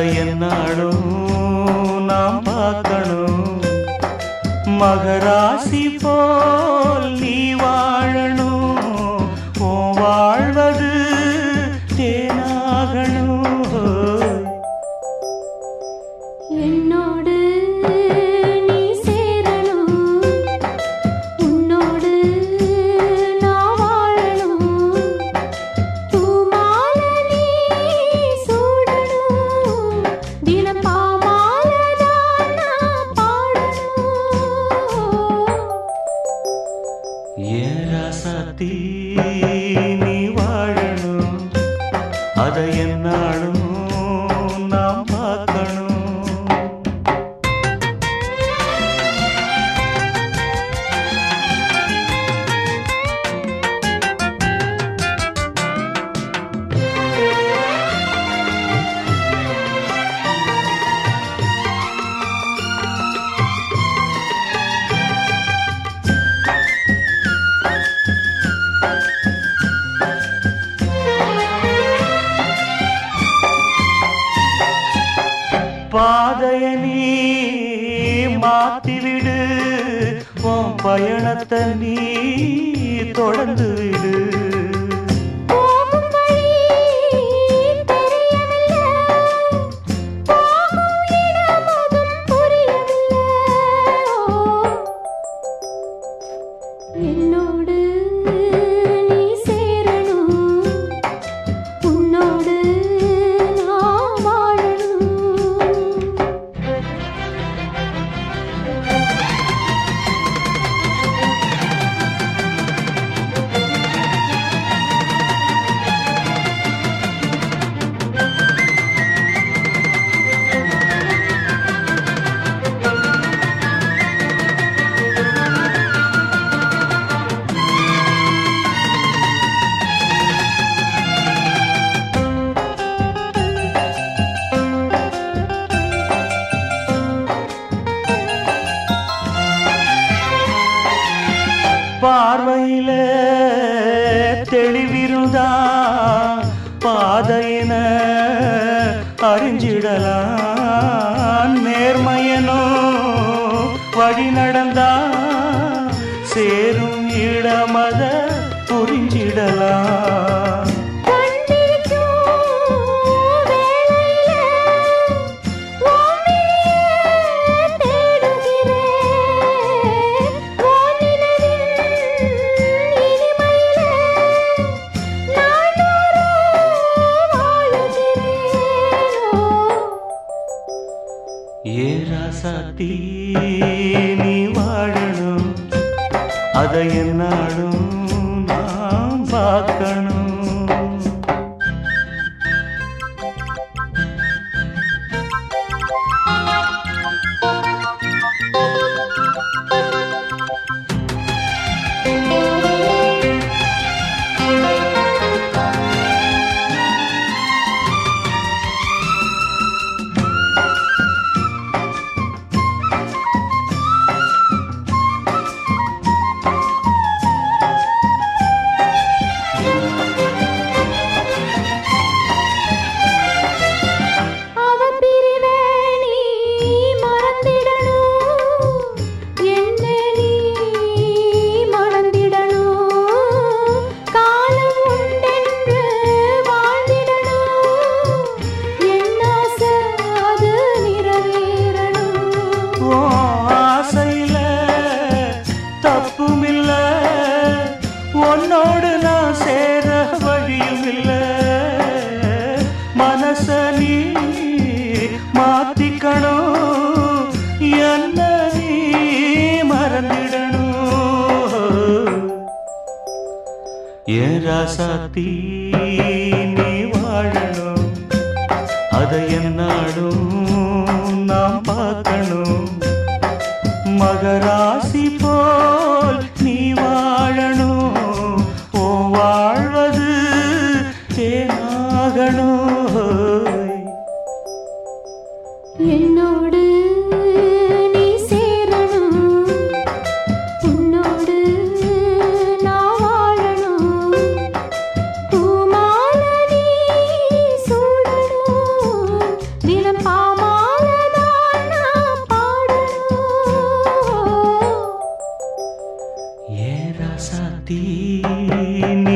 அதை என்னாலும் நாம் பார்க்கணும் மகராசி போல் நீ வாழணும் உன் வாழ்வது தேனாகணும் என்னோடு நீ சேரணும் உன்னோடு நான் வாழணும் பூமாலை நீ சூடணும் தினம் பாமாலைதான் நான் பாடணும் ஏன் ராசாத்தி நீ வாழணும் அதை என்னாலும் நாம் பார்க்கணும் பாதைய நீ மாத்திவிடு உன் பயணத்தை நீ தொடர்ந்து விடு போகும் வழி தெரியவில்லை போகும் இடம் அதும் புரியவில்லை என்னோடு நீ சேரணும் உன்னோடு நான் வாழணும் பார்வையில தெளிவிருந்தா பாதையின அறிஞ்சிடலாம் நேர்மையனோ வழி நடந்தா சேரும் இடமத புரிஞ்சிடலாம் கண்டிருக்கும் வேளையில உன்னையே தேடுகிறேன் உன் நினைவின் இனிமையில நாள்தோறும் வாழுகிறேன் ஏ ராசாத்தி நீ வாழணும் அதை என்னாலும் நாம் பார்க்கணும் அவ பிரிவே நீ மறந்திடணும் என்ன நீ மறந்திடணும் காலம் உண்டென்று வாழ்ந்திடணும் என்ன ஆசை அது நிறைவேறணும் ஓ ஆசையில தப்புமில்ல உன்னோடு நான் சேர வழியும் இல்ல மனச நீ மாத்திக்கணும் என்ன நீ மறந்திடணும் ஏன் ராசாத்தி நீ வாழணும் அதை என்னாலும் நாம் பார்க்கணும் மகராசி போல் நீ வாழணும் ஓ வாழ்வது தேனாகணும் என்னோடு நீ சேரணும் உன்னோடு நான் வாழணும் பூமாலை நீ சூடணும் தினம் ஏ ராசாத்தி நீ